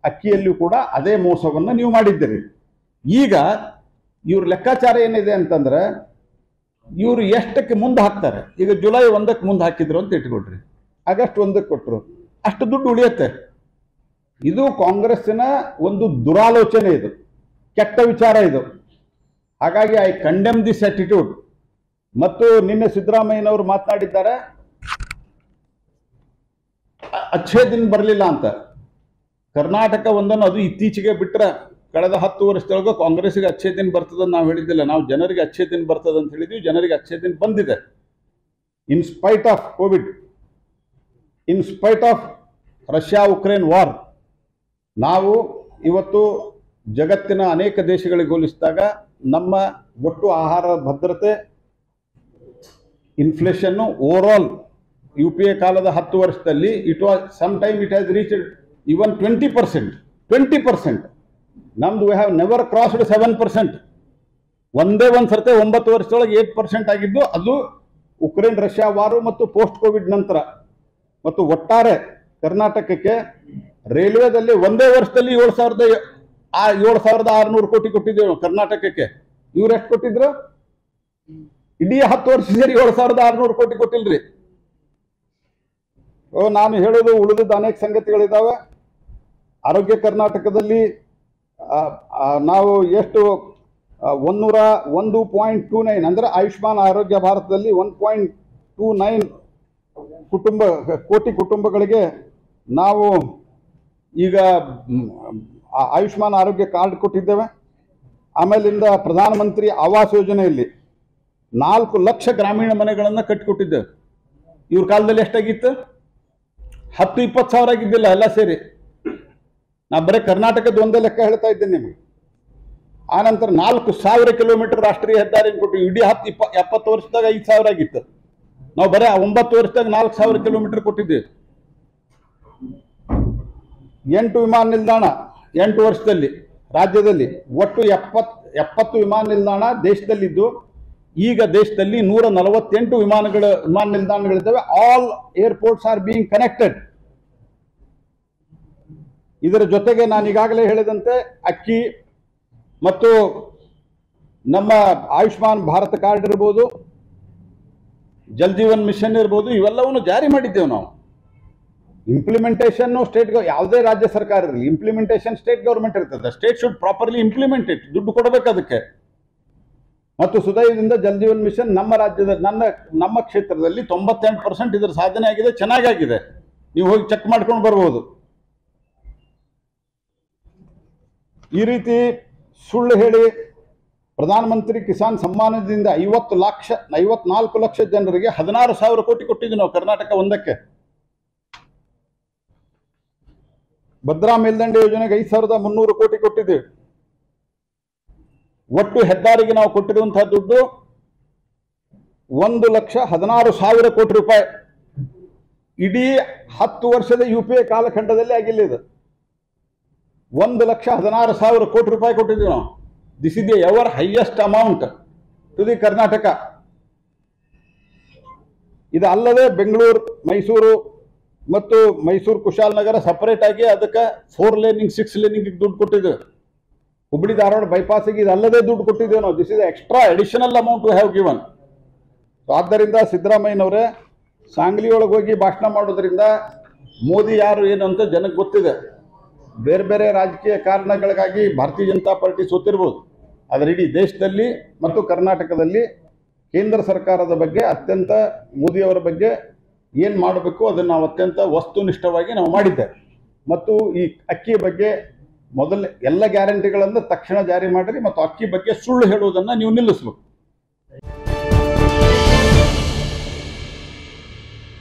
ಅಕ್ಕಿಯಲ್ಲಿಯೂ ಕೂಡ ಅದೇ ಮೋಸವನ್ನು ನೀವು ಮಾಡಿದ್ದೀರಿ ಈಗ ಇವ್ರ ಲೆಕ್ಕಾಚಾರ ಏನಿದೆ ಅಂತಂದ್ರೆ ಇವರು ಎಷ್ಟಕ್ಕೆ ಮುಂದೆ ಹಾಕ್ತಾರೆ ಈಗ ಜುಲೈ ಒಂದಕ್ಕೆ ಮುಂದೆ ಹಾಕಿದ್ರು ಅಂತ ಇಟ್ಕೊಳ್ರಿ ಆಗಸ್ಟ್ ಒಂದಕ್ಕೆ ಕೊಟ್ಟರು ಅಷ್ಟು ದುಡ್ಡು ಉಳಿಯುತ್ತೆ ಇದು ಕಾಂಗ್ರೆಸ್ಸಿನ ಒಂದು ದುರಾಲೋಚನೆ ಇದು ಕೆಟ್ಟ ವಿಚಾರ ಇದು ಹಾಗಾಗಿ ಐ ಕಂಡೆಮ್ ದಿಸ್ ಆಟಿಟ್ಯೂಡ್ ಮತ್ತು ನಿನ್ನೆ ಸಿದ್ದರಾಮಯ್ಯನವರು ಮಾತನಾಡಿದ್ದಾರೆ ಅ- ಅಚ್ಛೇ ದಿನ ಬರಲಿಲ್ಲ ಅಂತ ಕರ್ನಾಟಕ ಒಂದನ್ನು ಅದು ಇತ್ತೀಚೆಗೆ ಬಿಟ್ರೆ ಕಳೆದ ಹತ್ತು ವರ್ಷದೊಳಗೆ ಕಾಂಗ್ರೆಸ್ಗೆ ಅಚ್ಛೇ ದಿನ ಬರ್ತದೆ ಅಂತ ನಾವು ಹೇಳಿದ್ದಿಲ್ಲ ನಾವು ಜನರಿಗೆ ಅಚ್ಛೇ ದಿನ ಬರ್ತದೆ ಅಂತ ಹೇಳಿದ್ವಿ ಜನರಿಗೆ ಅಚ್ಛೇ ದಿನ ಬಂದಿದೆ in spite of COVID in spite of Russia Ukraine war ನಾವು ಇವತ್ತು ಜಗತ್ತಿನ ಅನೇಕ ದೇಶಗಳಿಗೆ ಹೋಲಿಸಿದಾಗ ನಮ್ಮ ಒಟ್ಟು ಆಹಾರ ಭದ್ರತೆ ಇನ್ಫ್ಲೇಷನ್ನು overall U P A ಕಾಲದ ಹತ್ತು ವರ್ಷದಲ್ಲಿ it was some time it has reach even twenty percent twenty percent ನಮ್ದು we have never crossed seven percent ಒಂದೇ ಒಂದು ಸರ್ತೆ ಒಂಬತ್ತು ವರ್ಷದೊಳಗೆ ಏಟ್ ಪರ್ಸೆಂಟ್ ಆಗಿದ್ದು ಅದು ಉಕ್ರೇನ್ ರಷ್ಯಾ ವಾರು ಮತ್ತು ಪೋಸ್ಟ್ ಕೋವಿಡ್ ನಂತರ ಮತ್ತು ಒಟ್ಟಾರೆ ಕರ್ನಾಟಕಕ್ಕೆ ರೈಲ್ವೆದಲ್ಲಿ ಒಂದೇ ವರ್ಷದಲ್ಲಿ ಏಳು ಸಾವಿರದ ಆ ಏಳು ಸಾವಿರದ ಆರುನೂರು ಕೋಟಿ ಕೊಟ್ಟಿದ್ದೇವೆ ನಾವು ಕರ್ನಾಟಕಕ್ಕೆ ಇವ್ರು ಎಷ್ಟು ಕೊಟ್ಟಿದ್ರು ಇಡೀ ಹತ್ತು ವರ್ಷ ಸೇರಿ ಏಳು ಸಾವಿರದ ಆರುನೂರು ಕೋಟಿ ಕೊಟ್ಟಿಲ್ರಿ ಓ ನಾನು ಹೇಳೋದು ಉಳಿದದ್ದು ಅನೇಕ ಸಂಗತಿಗಳಿದ್ದಾವೆ ಆರೋಗ್ಯ ಕರ್ನಾಟಕದಲ್ಲಿ ಆ, ಆ, ನಾವು ಎಷ್ಟು ಆ, ಒಂದೂರ ಒಂದು ಪಾಯಿಂಟ್ ಟೂ ನೈನ್ ಅಂದರೆ ಆಯುಷ್ಮಾನ್ ಆರೋಗ್ಯ ಭಾರತದಲ್ಲಿ ಒನ್ ಪಾಯಿಂಟ್ ಟೂ ನೈನ್ ಕುಟುಂಬ ಕೋಟಿ ಕುಟುಂಬಗಳಿಗೆ ನಾವು ಈಗ ಮ್, ಆ ಆಯುಷ್ಮಾನ್ ಆರೋಗ್ಯ ಕಾರ್ಡ್ ಕೊಟ್ಟಿದ್ದೇವೆ ಆಮೇಲಿಂದ ಪ್ರಧಾನಮಂತ್ರಿ ಆವಾಸ್ ಯೋಜನೆಯಲ್ಲಿ ನಾಲ್ಕು ಲಕ್ಷ ಗ್ರಾಮೀಣ ಮನೆಗಳನ್ನು ಕಟ್ಟಿಕೊಟ್ಟಿದ್ದೇವೆ ಇವ್ರ ಕಾಲದಲ್ಲಿ ಎಷ್ಟಾಗಿತ್ತು ಹತ್ತು ಇಪ್ಪತ್ತು ಸಾವಿರ ಆಗಿದ್ದಿಲ್ಲ ಎಲ್ಲ ಸೇರಿ ನಾ ಬರೀ ಕರ್ನಾಟಕದ ಒಂದೇ ಲೆಕ್ಕ ಹೇಳ್ತಾ ಇದ್ದೇನೆ ನಿಮಗೆ ಆನಂತರ ನಾಲ್ಕು ಸಾವಿರ ಕಿಲೋಮೀಟರ್ ರಾಷ್ಟ್ರೀಯ ಹೆದ್ದಾರಿ ಕೊಟ್ಟು ಇಡೀ ಹತ್ತು ಇಪ್ಪ ಎಪ್ಪತ್ತು ವರ್ಷದಾಗ ಐದು ಸಾವಿರ ಆಗಿತ್ತು ನಾವು ಬರೀ ಒಂಬತ್ತು ವರ್ಷದಾಗ ನಾಲ್ಕು ಸಾವಿರ ಕಿಲೋಮೀಟರ್ ಕೊಟ್ಟಿದ್ದೇವೆ ಎಂಟು ವಿಮಾನ ನಿಲ್ದಾಣ ಎಂಟು ವರ್ಷದಲ್ಲಿ ರಾಜ್ಯದಲ್ಲಿ ಒಟ್ಟು ಎಪ್ಪತ್ ಎಪ್ಪತ್ತು ವಿಮಾನ ನಿಲ್ದಾಣ ದೇಶದಲ್ಲಿದ್ದು ಈಗ ದೇಶದಲ್ಲಿ ನೂರ ನಲವತ್ತೆಂಟು ವಿಮಾನಗಳ ವಿಮಾನ ನಿಲ್ದಾಣಗಳಿದ್ದಾವೆ all airports are being connected ಇದರ ಜೊತೆಗೆ ನಾನು ಈಗಾಗಲೇ ಹೇಳಿದಂತೆ ಅಕ್ಕಿ ಮತ್ತು ನಮ್ಮ ಆಯುಷ್ಮಾನ್ ಭಾರತ ಕಾರ್ಡ್ ಇರ್ಬೋದು ಜಲ್ ಜೀವನ್ ಮಿಷನ್ ಇರ್ಬೋದು ಇವೆಲ್ಲವನ್ನು ಜಾರಿ ಮಾಡಿದ್ದೇವೆ ನಾವು ಇಂಪ್ಲಿಮೆಂಟೇಷನ್ ಸ್ಟೇಟ್ ಯಾವುದೇ ರಾಜ್ಯ ಸರ್ಕಾರ ಇರಲಿ ಇಂಪ್ಲಿಮೆಂಟೇಷನ್ ಸ್ಟೇಟ್ ಗೌರ್ಮೆಂಟ್ ಇರ್ತದೆ state should properly implement it ದುಡ್ಡು ಕೊಡಬೇಕು ಅದಕ್ಕೆ ಮತ್ತು ಸುದಯದಿಂದ ಜಲ್ ಜೀವನ್ ಮಿಷನ್ ನಮ್ಮ ರಾಜ್ಯದ ನನ್ನ ನಮ್ಮ ಕ್ಷೇತ್ರದಲ್ಲಿ ತೊಂಬತ್ತೆಂಟು ಪರ್ಸೆಂಟ್ ಇದರ ಸಾಧನೆ ಆಗಿದೆ ಚೆನ್ನಾಗಾಗಿದೆ ನೀವು ಹೋಗಿ ಚೆಕ್ ಮಾಡ್ಕೊಂಡು ಬರ್ಬೋದು ಈ ರೀತಿ ಸುಳ್ಳು ಹೇಳಿ ಪ್ರಧಾನಮಂತ್ರಿ ಕಿಸಾನ್ ಸಮ್ಮಾನದಿಂದ ಐವತ್ತು ಲಕ್ಷ ಐವತ್ನಾಲ್ಕು ಲಕ್ಷ ಜನರಿಗೆ ಹದಿನಾರು ಸಾವಿರ ಕೋಟಿ ಕೊಟ್ಟಿದ್ವಿ ನಾವು ಕರ್ನಾಟಕ ಒಂದಕ್ಕೆ ಭದ್ರಾ ಮೇಲ್ದಂಡೆ ಯೋಜನೆಗೆ ಐದು ಸಾವಿರದ ಮುನ್ನೂರು ಕೋಟಿ ಕೊಟ್ಟಿದ್ದೇವೆ ಒಟ್ಟು ಹೆದ್ದಾರಿಗೆ ನಾವು ಕೊಟ್ಟಿರುವಂತಹ ದುಡ್ಡು ಒಂದು ಲಕ್ಷ ಹದಿನಾರು ಸಾವಿರ ಕೋಟಿ ರೂಪಾಯಿ ಇಡೀ ಹತ್ತು ವರ್ಷದ ಯು ಪಿ ಎ ಕಾಲಖಂಡದಲ್ಲಿ ಆಗಿಲ್ಲ ಇದು ಒಂದು ಲಕ್ಷ ಹದಿನಾರು ಸಾವಿರ ಕೋಟಿ ರೂಪಾಯಿ ಕೊಟ್ಟಿದ್ದೀವಿ ನಾವು this is the ever highest amount to the Karnataka ಇದು ಅಲ್ಲದೆ ಬೆಂಗಳೂರು ಮೈಸೂರು ಮತ್ತು ಮೈಸೂರು ಕುಶಾಲನಗರ ಸಪರೇಟ್ ಆಗಿ ಅದಕ್ಕೆ ಫೋರ್ ಲೇನಿಂಗ್ ಸಿಕ್ಸ್ ಲೇನಿಂಗ್ ದುಡ್ಡು ಕೊಟ್ಟಿದ್ದೇವೆ ಹುಬ್ಬಳ್ಳಿ ಧಾರವಾಡ ಬೈಪಾಸಿಗೆ ಇದು ಅಲ್ಲದೆ ದುಡ್ಡು ಕೊಟ್ಟಿದ್ದೇವೆ ನಾವು this is extra additional amount we have given ಆದ್ದರಿಂದ ಸಿದ್ದರಾಮಯ್ಯನವರೇ ಸಾಂಗ್ಲಿ ಒಳಗೆ ಹೋಗಿ ಭಾಷಣ ಮಾಡೋದ್ರಿಂದ ಮೋದಿ ಯಾರು ಏನು ಅಂತ ಜನಕ್ಕೆ ಗೊತ್ತಿದೆ ಬೇರೆ ಬೇರೆ ರಾಜಕೀಯ ಕಾರಣಗಳಿಗಾಗಿ ಭಾರತೀಯ ಜನತಾ ಪಾರ್ಟಿ ಸೋತಿರ್ಬೋದು ಆದರೆ ಇಡೀ ದೇಶದಲ್ಲಿ ಮತ್ತು ಕರ್ನಾಟಕದಲ್ಲಿ ಕೇಂದ್ರ ಸರ್ಕಾರದ ಬಗ್ಗೆ ಅತ್ಯಂತ ಮೋದಿಯವರ ಬಗ್ಗೆ ಏನು ಮಾಡಬೇಕು ಅದನ್ನು ನಾವು ಅತ್ಯಂತ ವಸ್ತುನಿಷ್ಠವಾಗಿ ನಾವು ಮಾಡಿದ್ದೇವೆ ಮತ್ತು ಈ ಅಕ್ಕಿ ಬಗ್ಗೆ ಮೊದಲ ಎಲ್ಲ ಗ್ಯಾರಂಟಿಗಳನ್ನು ತಕ್ಷಣ ಜಾರಿ ಮಾಡಿರಿ ಮತ್ತು ಅಕ್ಕಿ ಬಗ್ಗೆ ಸುಳ್ಳು ಹೇಳುವುದನ್ನು ನೀವು ನಿಲ್ಲಿಸಬೇಕು